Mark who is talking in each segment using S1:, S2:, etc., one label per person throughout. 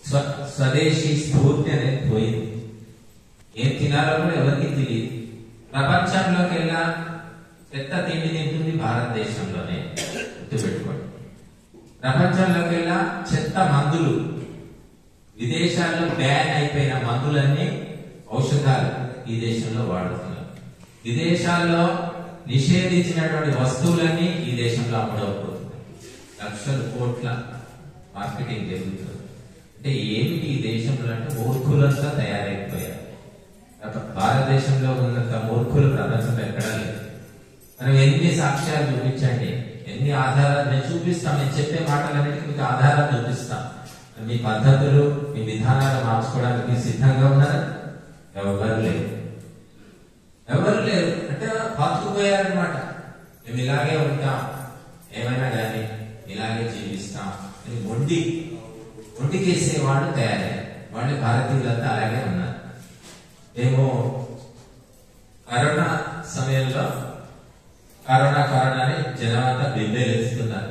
S1: స్వ స్వదేశీ స్ఫూర్తి అనేది పోయింది ఏం తినాలో కూడా ఎవరికి తెలియదు ప్రపంచంలోకి వెళ్ళా చెత్త తిండి తింటుంది భారతదేశంలోనే గుర్తుపెట్టుకోండి ప్రపంచంలోకి వెళ్ళా చెత్త మందులు విదేశాల్లో బ్యాన్ అయిపోయిన మందులన్నీ ఔషధాలు ఈ దేశంలో వాడుతున్నారు విదేశాల్లో నిషేధించినటువంటి వస్తువులన్నీ ఈ దేశంలో అమ్ముడవుతున్నాయి లక్షల కోట్ల మార్కెటింగ్ జరుగుతుంది అంటే ఏమిటి ఈ దేశంలో అంటే మూర్ఖులంతా తయారైపోయారు అప్ప- భారతదేశంలో ఉన్నంత మూర్ఖులు ప్రపంచంలో ఎక్కడా లేదు మనం ఎన్ని సాక్ష్యాలు చూపించండి ఎన్ని ఆధారాలు నేను చూపిస్తాం నేను చెప్పే మాటలన్నిటికీ మీకు ఆధారాలు చూపిస్తాం మీ పద్ధతులు మీ విధానాలు మార్చుకోవడానికి సిద్ధంగా ఉన్నారా ఎవరు లేరు ఎవరు లేరు అంటే పాతుకుపోయారనమాట మేము ఇలాగే ఉంటాం ఏమైనా కానీ ఇలాగే జీవిస్తాం అని మొండి మొండికేసే వాళ్ళు తయారయ్యారు వాళ్ళు భారతీయులంతా అలాగే ఉన్నారు ఏమో కరోనా సమయంలో కరోనా కరోనా అని జనం అంతా బింబేలేస్తున్నారు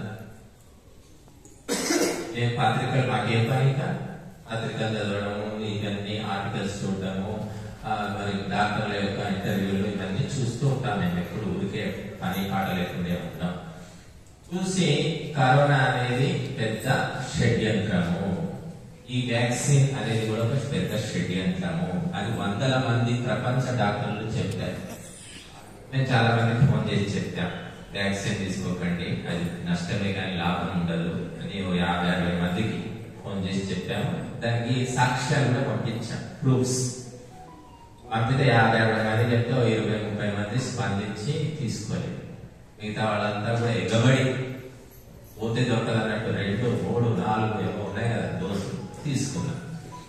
S1: నేను పత్రికలు మాకేం పని ఇంకా పత్రికలు చదవడము ఇవన్నీ ఆర్టికల్స్ చూడడము ఆ, మరి డాక్టర్ల యొక్క ఇంటర్వ్యూలు ఇవన్నీ చూస్తూ ఉంటాం మేము ఎప్పుడు ఊరికే పని పాట లేకుండా ఉంటాం చూసి కరోనా అనేది పెద్ద షడ్యంత్రము ఈ వ్యాక్సిన్ అనేది కూడా ఒక పెద్ద షడ్యంత్రము అది వందల మంది ప్రపంచ డాక్టర్లు చెప్పారు నేను చాలా మందికి ఫోన్ చేసి చెప్పాం వ్యాక్సిన్ తీసుకోకండి అది నష్టమే కానీ లాభం ఉండదు అని ఓ యాభై అరవై మందికి ఫోన్ చేసి చెప్పాము దానికి సాక్ష్యాలు కూడా పంపించాం ప్రూఫ్స్ పంపితే యాభై అరవై మంది చెప్తే ఓ ఇరవై ముప్పై మంది స్పందించి తీసుకోలేదు మిగతా వాళ్ళంతా కూడా ఎగబడి పోతే దొరకదు అన్నట్టు రెండు మూడు నాలుగు ఏమో ఉన్నాయి కదా డోసులు తీసుకున్నాం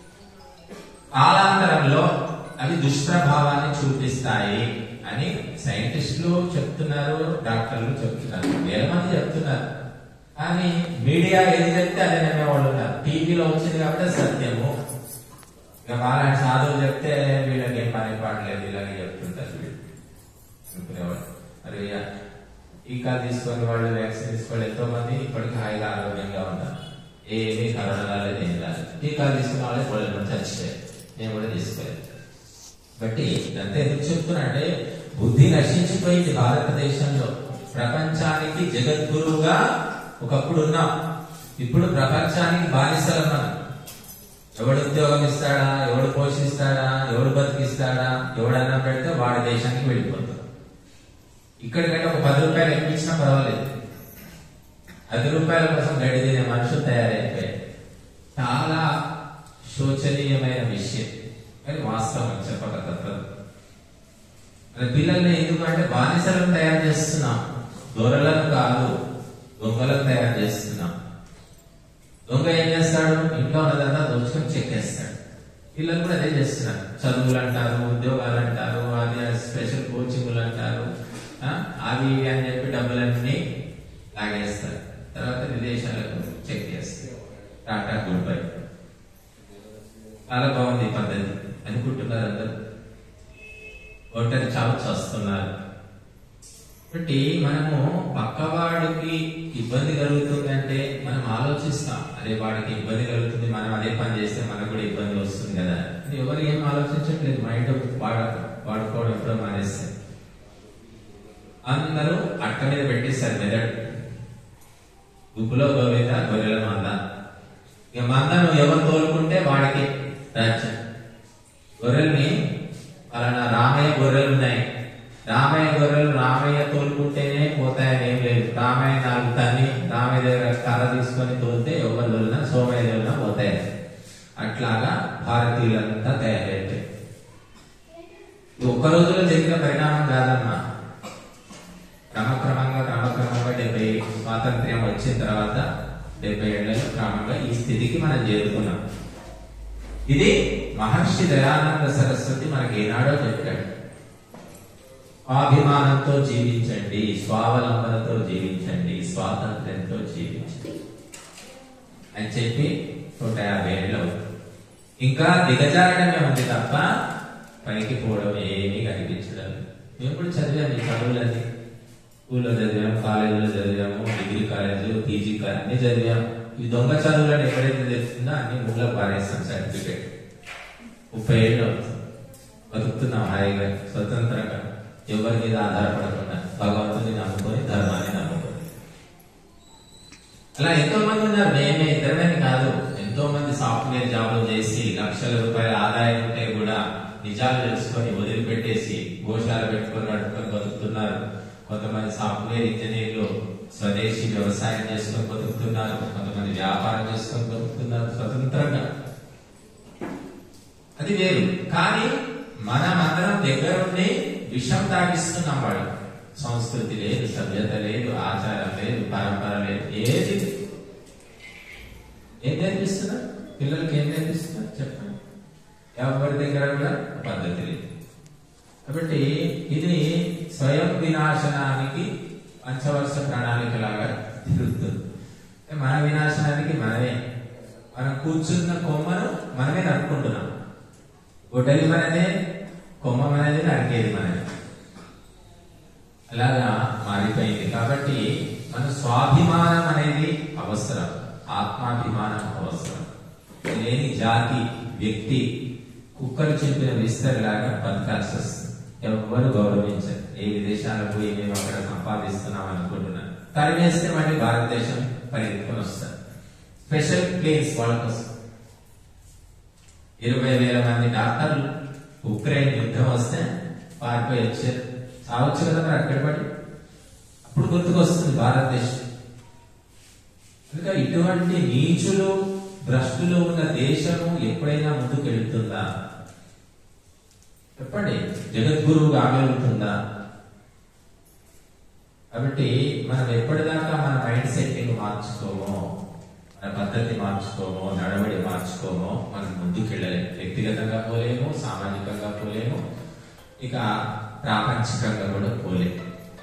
S1: కాలాంతరంలో అవి దుష్ప్రభావాన్ని చూపిస్తాయి అని సైంటిస్టులు చెప్తున్నారు డాక్టర్లు చెప్తున్నారు వేల మంది చెప్తున్నారు కానీ మీడియా ఏది చెప్తే అదే నమ్మేవాళ్ళు ఉన్నారు టీవీలో వచ్చింది కాబట్టి సత్యము ఇక వాళ్ళని సాధువులు చెప్తే వీళ్ళకి ఏం పని పాడలేదు ఇలాగే చెప్తుంటారు వీళ్ళు అనుకునేవాళ్ళు మరి ఇక టీకా తీసుకొని వాళ్ళు వ్యాక్సిన్ తీసుకొని ఎంతో మంది ఇప్పటికీ హాయిగా ఆరోగ్యంగా ఉన్నారు ఏమీ కరోనా రాలేదు ఏం రాలేదు టీకా తీసుకున్న వాళ్ళే పొలం నుంచి చచ్చిపోయారు నేను కూడా తీసుకోలేదు బట్టి ఇదంతా ఎందుకు చెప్తున్నా అంటే బుద్ధి నశించిపోయింది భారతదేశంలో ప్రపంచానికి జగద్గురువుగా ఒకప్పుడు ఉన్నాం ఇప్పుడు ప్రపంచానికి బానిసలం మనం ఎవడు ఉద్యోగం ఇస్తాడా ఎవడు పోషిస్తాడా ఎవడు బతికిస్తాడా ఎవడన్నా పెడితే వాడి దేశానికి వెళ్ళిపోతాం ఇక్కడికంటే ఒక పది రూపాయలు ఎక్కువ ఇచ్చినా పర్వాలేదు పది రూపాయల కోసం గడి తినే మనుషులు తయారైపోయారు చాలా శోచనీయమైన విషయం కానీ వాస్తవం చెప్పక తప్పదు మన పిల్లల్ని ఎందుకంటే బానిసలను తయారు చేస్తున్నాం దొరలను కాదు దొంగలను తయారు చేస్తున్నాం దొంగ ఏం చేస్తాడు ఇంట్లో ఉన్నదంతా దోచుకొని చెక్కేస్తాడు పిల్లలు కూడా అదే చేస్తున్నారు చదువులు అంటారు ఉద్యోగాలు అంటారు అది స్పెషల్ కోచింగ్లు అంటారు ఆ, అవి ఇవి అని చెప్పి డబ్బులన్నీ లాగేస్తారు తర్వాత విదేశాలకు చెక్ చేస్తారు టాటా గుడ్ బై చాలా బాగుంది ఈ పద్ధతి అనుకుంటున్నారు అందరూ ఒంటరి చావు చేస్తున్నారు కాబట్టి మనము పక్కవాడికి ఇబ్బంది కలుగుతుంది అంటే మనం ఆలోచిస్తాం అదే వాడికి ఇబ్బంది కలుగుతుంది మనం అదే పని చేస్తే మనకు కూడా ఇబ్బంది వస్తుంది కదా అని ఎవరు ఏం ఆలోచించట్లేదు మైండ్ వాడ వాడుకోవడం ఎప్పుడో మానేస్తారు అందరూ అట్ట మీద పెట్టేస్తారు మెదడు గుప్పులో గోవింద గొర్రెల మంద ఇక మందను ఎవరు తోలుకుంటే వాడికి రాజ్యం గొర్రెల్ని పలానా రామయ్య గొర్రెలు ఉన్నాయి రామయ్య గొర్రెలు రామయ్య తోలుకుంటేనే పోతాయని ఏం లేదు రామయ్య నాలుగు తన్ని రామయ్య దగ్గర కర్ర తీసుకొని తోలితే ఎవరు తోలినా సోమయ్య తోలినా పోతాయి అట్లాగా భారతీయులంతా తయారైతే ఇది ఒక్క రోజులో జరిగిన పరిణామం కాదమ్మా క్రమక్రమంగా క్రమక్రమంగా డెబ్బై స్వాతంత్ర్యం వచ్చిన తర్వాత డెబ్బై ఏళ్లలో క్రమంగా ఈ స్థితికి మనం చేరుకున్నాం ఇది మహర్షి దయానంద సరస్వతి మనకి ఏనాడో చెప్పాడు స్వాభిమానంతో జీవించండి స్వావలంబనతో జీవించండి స్వాతంత్ర్యంతో జీవించండి అని చెప్పి నూట యాభై ఏళ్ళు ఇంకా దిగజారడమే ఉంది తప్ప పనికి పోవడం ఏమీ కనిపించడం లేదు. మేము కూడా చదివాము ఈ చదువులన్నీ స్కూల్లో చదివాము కాలేజీలో చదివాము డిగ్రీ కాలేజీలు పీజీ కాలేజ్ అన్ని చదివాము ఈ దొంగ చదువులను ఎక్కడైతే తెలుస్తుందో అన్ని మూల పారేస్తాం సర్టిఫికేట్ ముప్పై ఏళ్ళు అవుతుంది బతుకుతున్నాం హాయిగా స్వతంత్రంగా ఎవరి మీద ఆధారపడకుండా భగవంతుని నమ్ముకొని ధర్మాన్ని నమ్ముకొని అలా ఎంతో మంది ఉన్నారు మేమే ఇద్దరమని కాదు ఎంతో మంది సాఫ్ట్వేర్ జాబ్లు చేసి లక్షల రూపాయల ఆదాయం ఉంటే కూడా నిజాలు తెలుసుకొని వదిలిపెట్టేసి గోశాల పెట్టుకొని నడుపుకొని బతుకుతున్నారు కొంతమంది సాఫ్ట్వేర్ ఇంజనీర్లు స్వదేశీ వ్యవసాయం చేసుకొని బతుకుతున్నారు కొంతమంది వ్యాపారం చేసుకొని బతుకుతున్నారు స్వతంత్రంగా అది వేరు కానీ మనం అందరం దగ్గరుండి విషం తాగిస్తున్నాం వాడు సంస్కృతి లేదు సభ్యత లేదు ఆచారం లేదు పరంపర లేదు ఏది ఏం నేర్పిస్తున్నారు పిల్లలకి ఏం నేర్పిస్తున్నారు చెప్పండి ఎవరి దగ్గర కూడా పద్ధతి లేదు కాబట్టి ఇది స్వయం వినాశనానికి పంచవర్ష ప్రణాళిక లాగా తిరుగుతుంది మన వినాశనానికి మనమే మనం కూర్చున్న కొమ్మను మనమే నరుక్కుంటున్నాం గొడ్డలి మనదే కొమ్మ మనది నరికేది మనది అలాగా మారిపోయింది కాబట్టి మన స్వాభిమానం అనేది అవసరం ఆత్మాభిమానం అవసరం ఇది లేని జాతి వ్యక్తి కుక్కలు చెప్పిన విస్తరిలాగా బతకాల్సి వస్తుంది ఎవ్వరు గౌరవించరు ఏ విదేశాలకు పోయి మేము అక్కడ సంపాదిస్తున్నాం అనుకుంటున్నాను తరిమేస్తే మళ్ళీ భారతదేశం పరిగెత్తుకొని వస్తారు స్పెషల్ ప్లేస్ వాళ్ళ కోసం ఇరవై వేల మంది డాక్టర్లు ఉక్రెయిన్ యుద్ధం వస్తే పారిపోయి వచ్చారు చావచ్చు కదా మరి అక్కడ పడి అప్పుడు గుర్తుకొస్తుంది భారతదేశం ఇంకా ఇటువంటి నీచులు భ్రష్టులు ఉన్న దేశము ఎప్పుడైనా ముందుకు వెళుతుందా చెప్పండి జగద్గురువు కాగలుగుతుందా కాబట్టి మనం ఎప్పటిదాకా మన మైండ్ సెట్టింగ్ మార్చుకోమో మన పద్ధతి మార్చుకోమో నడవడి మార్చుకోమో మనం ముందుకు వెళ్ళలేము వ్యక్తిగతంగా పోలేము సామాజికంగా పోలేము ఇక ప్రాపంచికంగా కూడా పోలేము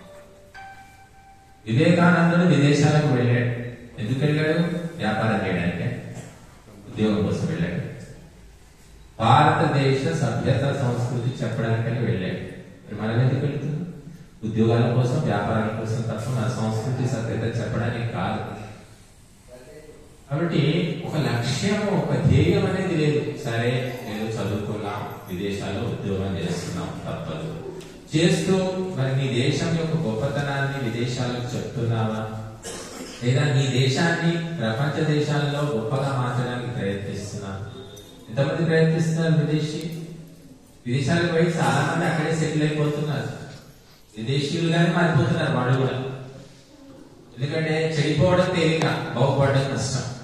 S1: వివేకానందుడు విదేశాలకు వెళ్ళాడు ఎందుకు వెళ్ళాడు వ్యాపారం చేయడానికి ఉద్యోగం కోసం వెళ్ళాడు భారతదేశ సభ్యత సంస్కృతి చెప్పడానికని వెళ్ళాడు మరి మనం ఎందుకు వెళ్తున్నాం ఉద్యోగాల కోసం వ్యాపారాల కోసం తప్ప మన సంస్కృతి సభ్యత చెప్పడానికి కాదు కాబట్టి ఒక లక్ష్యం ఒక ధ్యేయం అనేది లేదు సరే నేను చదువుకున్నాం విదేశాల్లో ఉద్యోగం చేస్తున్నాం తప్పదు చేస్తూ మరి నీ దేశం యొక్క గొప్పతనాన్ని విదేశాలకు చెప్తున్నావా లేదా నీ దేశాన్ని ప్రపంచ దేశాల్లో గొప్పగా మార్చడానికి ప్రయత్నిస్తున్నా ఎంతమంది ప్రయత్నిస్తున్నారు విదేశీ విదేశాలకు పోయి చాలా మంది అక్కడే సెటిల్ అయిపోతున్నారు విదేశీయులుగానే మారిపోతున్నారు వాళ్ళు కూడా ఎందుకంటే చెడిపోవడం తేలిక బాగుపడడం కష్టం